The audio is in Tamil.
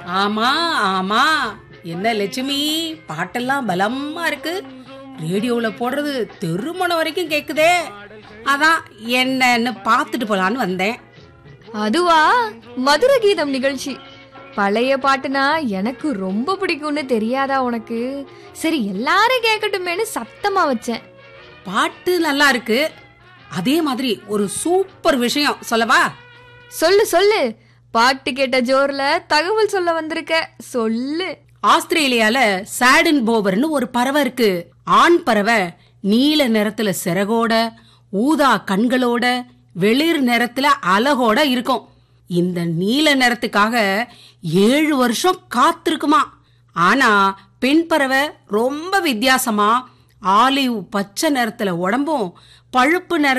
ஆமா ஆமா என்ன லட்சுமி பாட்டெல்லாம் பலமா இருக்கு ரேடியோல போடுறது தெருமணம் வரைக்கும் கேக்குதே அதான் என்னன்னு பார்த்துட்டு போலான்னு வந்தேன் அதுவா மதுர கீதம் நிகழ்ச்சி பழைய பாட்டுனா எனக்கு ரொம்ப பிடிக்கும்னு தெரியாதா உனக்கு சரி எல்லாரும் கேட்கட்டுமேனு சத்தமா வச்சேன் பாட்டு நல்லா இருக்கு அதே மாதிரி ஒரு சூப்பர் விஷயம் சொல்லவா சொல்லு சொல்லு பாட்டு கேட்ட ஜோர்ல தகவல் சொல்ல வந்திருக்க சொல்லு ஆஸ்திரேலியால சாடன் போவர்னு ஒரு பறவை இருக்கு ஆண் பறவை நீல நிறத்துல சிறகோட ஊதா கண்களோட வெளிர் நிறத்துல அலகோட இருக்கும் இந்த நீல நிறத்துக்காக ஏழு வருஷம் காத்திருக்குமா ஆனா பெண் பறவை ரொம்ப வித்தியாசமா ஆலிவ் பச்சை நிறத்துல உடம்பும் பழுப்பு நிற